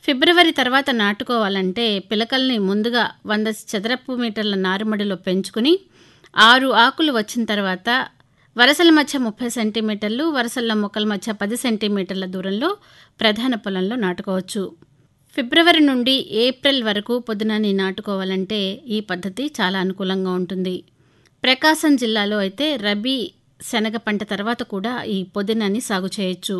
ఫిబ్రవరి తర్వాత నాటుకోవాలంటే పిలకల్ని ముందుగా వంద చదరపు మీటర్ల నారుమడిలో పెంచుకుని ఆరు ఆకులు వచ్చిన తర్వాత వరసల మధ్య ముప్పై సెంటీమీటర్లు వరసల మొక్కల మధ్య పది సెంటీమీటర్ల దూరంలో ప్రధాన పొలంలో నాటుకోవచ్చు ఫిబ్రవరి నుండి ఏప్రిల్ వరకు పొద్దునని నాటుకోవాలంటే ఈ పద్ధతి చాలా అనుకూలంగా ఉంటుంది ప్రకాశం జిల్లాలో అయితే రబీ శనగ పంట తర్వాత కూడా ఈ పొదినాన్ని సాగు చేయొచ్చు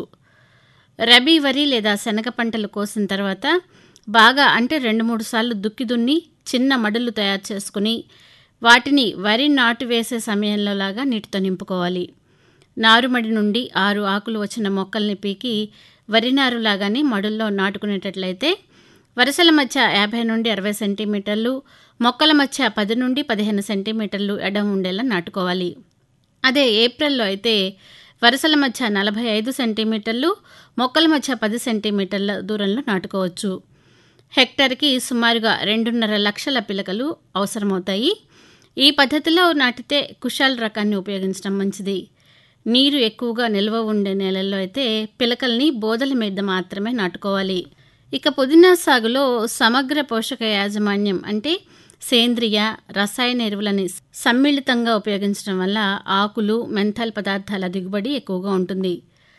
రబీ వరి లేదా శనగ పంటలు కోసిన తర్వాత బాగా అంటే రెండు మూడు సార్లు దుక్కి దున్ని చిన్న మడులు తయారు చేసుకుని వాటిని వరి నాటు వేసే సమయంలో లాగా నీటితో నింపుకోవాలి నారుమడి నుండి ఆరు ఆకులు వచ్చిన మొక్కల్ని పీకి వరి నారు లాగానే మడుల్లో నాటుకునేటట్లయితే వరుసల మధ్య యాభై నుండి అరవై సెంటీమీటర్లు మొక్కల మధ్య పది నుండి పదిహేను సెంటీమీటర్లు ఎడం ఉండేలా నాటుకోవాలి అదే ఏప్రిల్లో అయితే వరుసల మధ్య నలభై ఐదు సెంటీమీటర్లు మొక్కల మధ్య పది సెంటీమీటర్ల దూరంలో నాటుకోవచ్చు హెక్టర్కి సుమారుగా రెండున్నర లక్షల పిలకలు అవసరమవుతాయి ఈ పద్ధతిలో నాటితే కుషాల్ రకాన్ని ఉపయోగించడం మంచిది నీరు ఎక్కువగా నిల్వ ఉండే నేలల్లో అయితే పిలకల్ని బోదల మీద మాత్రమే నాటుకోవాలి ఇక పుదీనా సాగులో సమగ్ర పోషక యాజమాన్యం అంటే సేంద్రియ రసాయన ఎరువులని సమ్మిళితంగా ఉపయోగించడం వల్ల ఆకులు మెంథాల్ పదార్థాల దిగుబడి ఎక్కువగా ఉంటుంది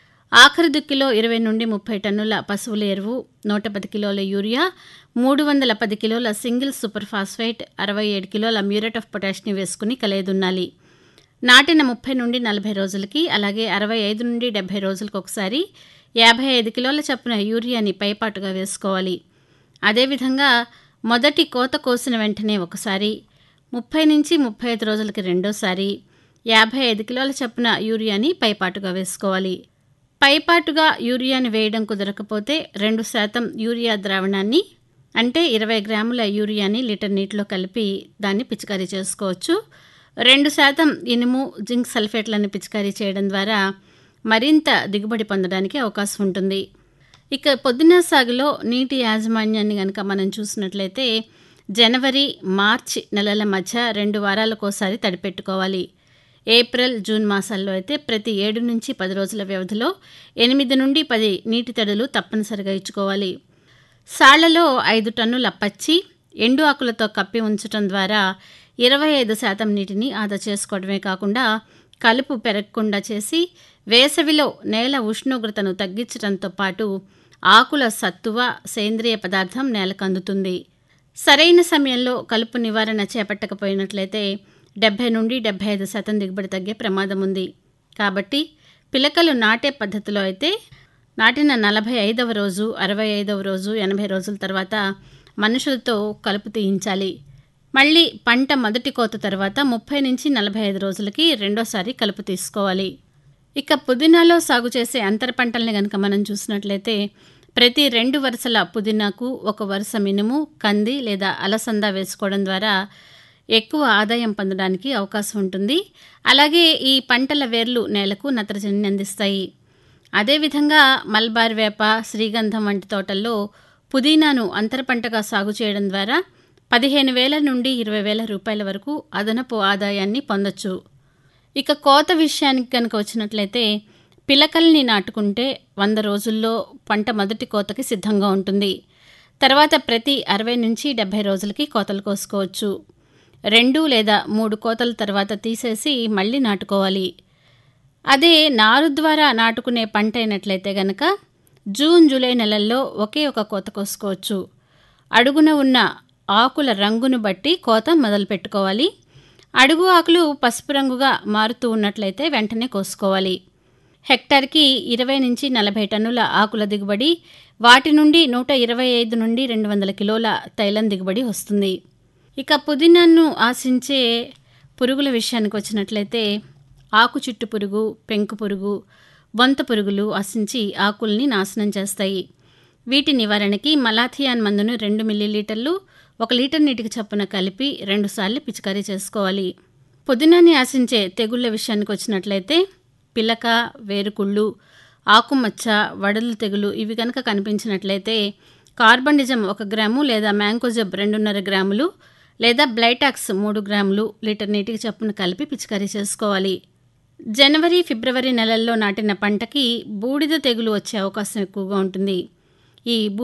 ఆఖరి దుక్కిలో ఇరవై నుండి ముప్పై టన్నుల పశువుల ఎరువు నూట పది కిలోల యూరియా మూడు వందల పది కిలోల సింగిల్ సూపర్ ఫాస్ఫేట్ అరవై ఏడు కిలోల మ్యూరేట్ ఆఫ్ పొటాష్ని వేసుకుని కలేదున్నాలి నాటిన ముప్పై నుండి నలభై రోజులకి అలాగే అరవై ఐదు నుండి డెబ్బై రోజులకు ఒకసారి యాభై ఐదు కిలోల చప్పున యూరియాని పైపాటుగా వేసుకోవాలి అదేవిధంగా మొదటి కోత కోసిన వెంటనే ఒకసారి ముప్పై నుంచి ముప్పై ఐదు రోజులకి రెండోసారి యాభై ఐదు కిలోల చప్పున యూరియాని పైపాటుగా వేసుకోవాలి పైపాటుగా యూరియాని వేయడం కుదరకపోతే రెండు శాతం యూరియా ద్రావణాన్ని అంటే ఇరవై గ్రాముల యూరియాని లీటర్ నీటిలో కలిపి దాన్ని పిచికారీ చేసుకోవచ్చు రెండు శాతం ఇనుము జింక్ సల్ఫేట్లను పిచికారీ చేయడం ద్వారా మరింత దిగుబడి పొందడానికి అవకాశం ఉంటుంది ఇక పొద్దున సాగులో నీటి యాజమాన్యాన్ని కనుక మనం చూసినట్లయితే జనవరి మార్చి నెలల మధ్య రెండు వారాలకోసారి తడిపెట్టుకోవాలి ఏప్రిల్ జూన్ మాసాల్లో అయితే ప్రతి ఏడు నుంచి పది రోజుల వ్యవధిలో ఎనిమిది నుండి పది నీటి తడులు తప్పనిసరిగా ఇచ్చుకోవాలి సాళ్లలో ఐదు టన్నుల పచ్చి ఎండు ఆకులతో కప్పి ఉంచడం ద్వారా ఇరవై ఐదు శాతం నీటిని ఆదా చేసుకోవడమే కాకుండా కలుపు పెరగకుండా చేసి వేసవిలో నేల ఉష్ణోగ్రతను తగ్గించడంతో పాటు ఆకుల సత్తువ సేంద్రియ పదార్థం నేలకు అందుతుంది సరైన సమయంలో కలుపు నివారణ చేపట్టకపోయినట్లయితే డెబ్బై నుండి డెబ్బై ఐదు శాతం దిగుబడి తగ్గే ప్రమాదం ఉంది కాబట్టి పిలకలు నాటే పద్ధతిలో అయితే నాటిన నలభై ఐదవ రోజు అరవై ఐదవ రోజు ఎనభై రోజుల తర్వాత మనుషులతో కలుపు తీయించాలి మళ్ళీ పంట మొదటి కోత తర్వాత ముప్పై నుంచి నలభై ఐదు రోజులకి రెండోసారి కలుపు తీసుకోవాలి ఇక పుదీనాలో సాగు చేసే అంతర పంటల్ని కనుక మనం చూసినట్లయితే ప్రతి రెండు వరుసల పుదీనాకు ఒక వరుస మినుము కంది లేదా అలసంద వేసుకోవడం ద్వారా ఎక్కువ ఆదాయం పొందడానికి అవకాశం ఉంటుంది అలాగే ఈ పంటల వేర్లు నేలకు నత్రజనిని అందిస్తాయి అదేవిధంగా మల్బార్ వేప శ్రీగంధం వంటి తోటల్లో పుదీనాను అంతర పంటగా సాగు చేయడం ద్వారా పదిహేను వేల నుండి ఇరవై వేల రూపాయల వరకు అదనపు ఆదాయాన్ని పొందొచ్చు ఇక కోత విషయానికి కనుక వచ్చినట్లయితే పిలకల్ని నాటుకుంటే వంద రోజుల్లో పంట మొదటి కోతకి సిద్ధంగా ఉంటుంది తర్వాత ప్రతి అరవై నుంచి డెబ్బై రోజులకి కోతలు కోసుకోవచ్చు రెండు లేదా మూడు కోతల తర్వాత తీసేసి మళ్ళీ నాటుకోవాలి అదే నారు ద్వారా నాటుకునే పంట అయినట్లయితే గనక జూన్ జూలై నెలల్లో ఒకే ఒక కోత కోసుకోవచ్చు అడుగున ఉన్న ఆకుల రంగును బట్టి కోత మొదలు పెట్టుకోవాలి అడుగు ఆకులు పసుపు రంగుగా మారుతూ ఉన్నట్లయితే వెంటనే కోసుకోవాలి హెక్టార్కి ఇరవై నుంచి నలభై టన్నుల ఆకుల దిగుబడి వాటి నుండి నూట ఇరవై ఐదు నుండి రెండు వందల కిలోల తైలం దిగుబడి వస్తుంది ఇక పుదీనాను ఆశించే పురుగుల విషయానికి వచ్చినట్లయితే ఆకు చుట్టు పురుగు పెంకు పురుగు బొంత పురుగులు ఆశించి ఆకుల్ని నాశనం చేస్తాయి వీటి నివారణకి మలాథియాన్ మందును రెండు మిల్లీలీటర్లు ఒక లీటర్ నీటికి చప్పున కలిపి రెండుసార్లు పిచికారీ చేసుకోవాలి పుదీనాన్ని ఆశించే తెగుళ్ల విషయానికి వచ్చినట్లయితే పిలక వేరుకుళ్ళు ఆకుమచ్చ వడలు తెగులు ఇవి కనుక కనిపించినట్లయితే కార్బండిజం ఒక గ్రాము లేదా మ్యాంకోజబ్ రెండున్నర గ్రాములు లేదా బ్లైటాక్స్ మూడు గ్రాములు లీటర్ నీటికి చప్పున కలిపి పిచికారీ చేసుకోవాలి జనవరి ఫిబ్రవరి నెలల్లో నాటిన పంటకి బూడిద తెగులు వచ్చే అవకాశం ఎక్కువగా ఉంటుంది ఈ